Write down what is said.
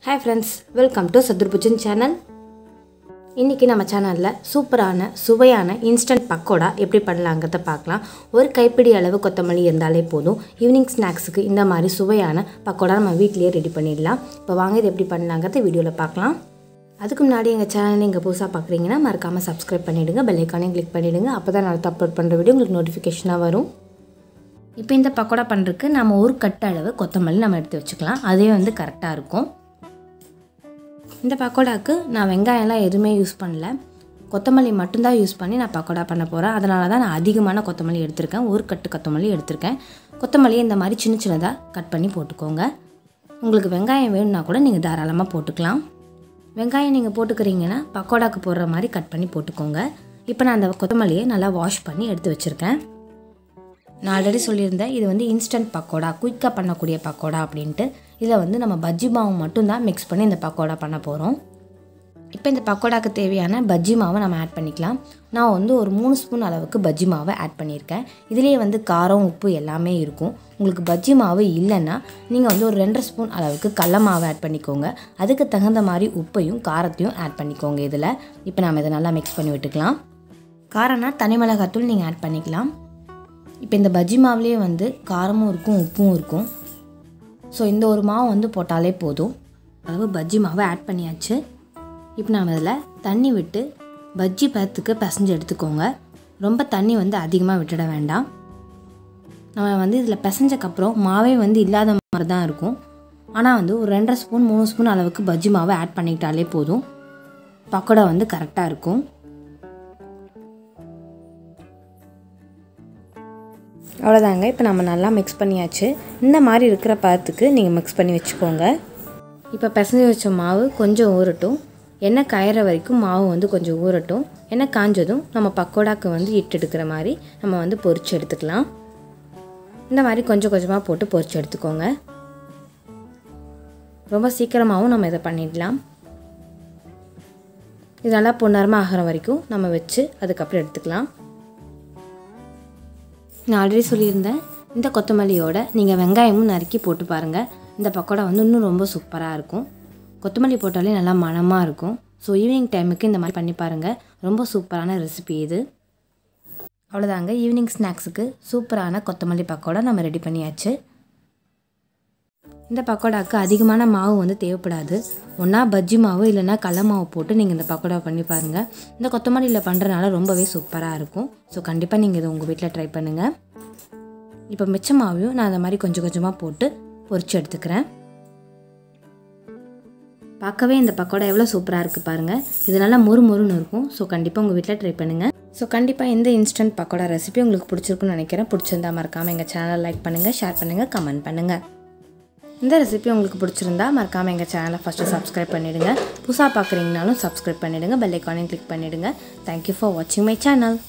hi friends welcome to Shatrubujan channel இன்றைக்கி நம்ம சேனலில் சூப்பரான சுவையான இன்ஸ்டன்ட் பக்கோடா எப்படி பண்ணலாங்கிறத பார்க்கலாம் ஒரு கைப்பிடி அளவு கொத்தமல்லி இருந்தாலே போதும் ஈவினிங் ஸ்நாக்ஸுக்கு இந்த மாதிரி சுவையான பக்கோடா நம்ம வீட்லேயே ரெடி பண்ணிடலாம் இப்போ வாங்க இது எப்படி பண்ணலாங்கிறத வீடியோவில் பார்க்கலாம் அதுக்கு முன்னாடி எங்கள் சேனல் நீங்கள் புதுசாக பார்க்குறீங்கன்னா மறக்காமல் சப்ஸ்கிரைப் பண்ணிவிடுங்க பெல்லைக்கானையும் கிளிக் பண்ணிவிடுங்க அப்போ தான் நான் அப்லோட் பண்ணுற வீடியோ உங்களுக்கு நோட்டிஃபிகேஷனாக வரும் இப்போ இந்த பக்கோடா பண்ணுறதுக்கு நம்ம ஒரு கட்டு அளவு கொத்தமல்லி நம்ம எடுத்து வச்சுக்கலாம் அதே வந்து கரெக்டாக இருக்கும் இந்த பக்கோடாக்கு நான் வெங்காயம்லாம் எதுவுமே யூஸ் பண்ணல கொத்தமல்லி மட்டும்தான் யூஸ் பண்ணி நான் பக்கோடா பண்ண போகிறேன் அதனால தான் நான் அதிகமான கொத்தமல்லி எடுத்திருக்கேன் ஒரு கட்டு கொத்தமல்லி எடுத்திருக்கேன் கொத்தமல்லியை இந்த மாதிரி சின்ன சின்னதாக கட் பண்ணி போட்டுக்கோங்க உங்களுக்கு வெங்காயம் வேணும்னா கூட நீங்கள் தாராளமாக போட்டுக்கலாம் வெங்காயம் நீங்கள் போட்டுக்கிறீங்கன்னா பக்கோடாக்கு போடுற மாதிரி கட் பண்ணி போட்டுக்கோங்க இப்போ நான் அந்த கொத்தமல்லியை நல்லா வாஷ் பண்ணி எடுத்து வச்சுருக்கேன் நான் ஆல்ரெடி சொல்லியிருந்தேன் இது வந்து இன்ஸ்டன்ட் பக்கோடா குயிக்காக பண்ணக்கூடிய பக்கோடா அப்படின்ட்டு இதில் வந்து நம்ம பஜ்ஜி மாவு மட்டும்தான் மிக்ஸ் பண்ணி இந்த பக்கோடா பண்ண போகிறோம் இப்போ இந்த பக்கோடாக்கு தேவையான பஜ்ஜி மாவை நம்ம ஆட் பண்ணிக்கலாம் நான் வந்து ஒரு மூணு ஸ்பூன் அளவுக்கு பஜ்ஜி மாவை ஆட் பண்ணியிருக்கேன் இதுலேயே வந்து காரம் உப்பு எல்லாமே இருக்கும் உங்களுக்கு பஜ்ஜி மாவு இல்லைன்னா நீங்கள் வந்து ஒரு ரெண்டரை ஸ்பூன் அளவுக்கு கடல மாவு ஆட் பண்ணிக்கோங்க அதுக்கு தகுந்த மாதிரி உப்பையும் காரத்தையும் ஆட் பண்ணிக்கோங்க இதில் இப்போ நம்ம இதை நல்லா மிக்ஸ் பண்ணி விட்டுக்கலாம் காரம்னா தனி மிளகாத்தூள் நீங்கள் ஆட் பண்ணிக்கலாம் இப்போ இந்த பஜ்ஜி மாவுலேயே வந்து காரமும் இருக்கும் உப்பும் இருக்கும் ஸோ இந்த ஒரு மாவு வந்து போட்டாலே போதும் அளவு பஜ்ஜி மாவை ஆட் பண்ணியாச்சு இப்போ நம்ம இதில் தண்ணி விட்டு பஜ்ஜி பதத்துக்கு பிசைஞ்சு எடுத்துக்கோங்க ரொம்ப தண்ணி வந்து அதிகமாக விட்டுட வேண்டாம் நம்ம வந்து இதில் பிசைஞ்சக்கப்புறம் மாவே வந்து இல்லாத மாதிரி தான் இருக்கும் ஆனால் வந்து ஒரு ரெண்டரை ஸ்பூன் மூணு ஸ்பூன் அளவுக்கு பஜ்ஜி மாவை ஆட் பண்ணிக்கிட்டாலே போதும் பக்கோடா வந்து கரெக்டாக இருக்கும் அவ்வளோதாங்க இப்போ நம்ம நல்லா மிக்ஸ் பண்ணியாச்சு இந்த மாதிரி இருக்கிற பதத்துக்கு நீங்கள் மிக்ஸ் பண்ணி வச்சுக்கோங்க இப்போ பிசைஞ்சு வச்ச மாவு கொஞ்சம் ஊறட்டும் எண்ணெய் காயிற வரைக்கும் மாவு வந்து கொஞ்சம் ஊறட்டும் எண்ணெய் காஞ்சதும் நம்ம பக்கோடாக்கு வந்து இட்டு எடுக்கிற மாதிரி நம்ம வந்து பொரிச்சு எடுத்துக்கலாம் இந்த மாதிரி கொஞ்சம் கொஞ்சமாக போட்டு பொரிச்சு எடுத்துக்கோங்க ரொம்ப சீக்கிரமாகவும் நம்ம இதை பண்ணிடலாம் இது நல்லா பொன்னரமாக ஆகிற வரைக்கும் நம்ம வச்சு அதுக்கப்புறம் எடுத்துக்கலாம் நான் ஆல்ரெடி சொல்லியிருந்தேன் இந்த கொத்தமல்லியோட நீங்கள் வெங்காயமும் நறுக்கி போட்டு பாருங்கள் இந்த பக்கோடா வந்து இன்னும் ரொம்ப சூப்பராக இருக்கும் கொத்தமல்லி போட்டாலே நல்லா மணமாக இருக்கும் ஸோ ஈவினிங் டைமுக்கு இந்த மாதிரி பண்ணி பாருங்கள் ரொம்ப சூப்பரான ரெசிபி இது அவ்வளோதாங்க ஈவினிங் ஸ்நாக்ஸுக்கு சூப்பரான கொத்தமல்லி பக்கோடா நம்ம ரெடி பண்ணியாச்சு இந்த பக்கோடாவுக்கு அதிகமான மாவு வந்து தேவைப்படாது ஒன்றா பஜ்ஜி மாவு இல்லைன்னா கடல மாவு போட்டு நீங்கள் இந்த பக்கோடா பண்ணி பாருங்கள் இந்த கொத்தமல்லியில் பண்ணுறதுனால ரொம்பவே சூப்பராக இருக்கும் ஸோ கண்டிப்பாக நீங்கள் இதை உங்கள் வீட்டில் ட்ரை பண்ணுங்கள் இப்போ மிச்ச மாவையும் நான் அந்த மாதிரி கொஞ்சம் கொஞ்சமாக போட்டு பொரிச்சு எடுத்துக்கிறேன் பார்க்கவே இந்த பக்கோடா எவ்வளோ சூப்பராக இருக்குது பாருங்கள் இது நல்லா மொறு மொறுன்னு இருக்கும் ஸோ கண்டிப்பாக உங்கள் வீட்டில் ட்ரை பண்ணுங்கள் ஸோ கண்டிப்பாக இந்த இன்ஸ்டன்ட் பக்கோடா ரெசிபி உங்களுக்கு பிடிச்சிருக்குன்னு நினைக்கிறேன் பிடிச்சிருந்தா மறக்காமல் எங்கள் சேனலை லைக் பண்ணுங்கள் ஷேர் பண்ணுங்கள் கமெண்ட் பண்ணுங்கள் இந்த ரெசிபி உங்களுக்கு பிடிச்சிருந்தா மறக்காமல் எங்கள் சேனலை ஃபஸ்ட்டு சப்ஸ்கிரைப் பண்ணிவிடுங்க புதுசாக பார்க்குறீங்கனாலும் சப்ஸ்கிரைப் பண்ணிவிடுங்க பெல் ஐக்கானையும் கிளிக் பண்ணிவிடுங்க தேங்க்யூ ஃபார் வாட்சிங் மை சேனல்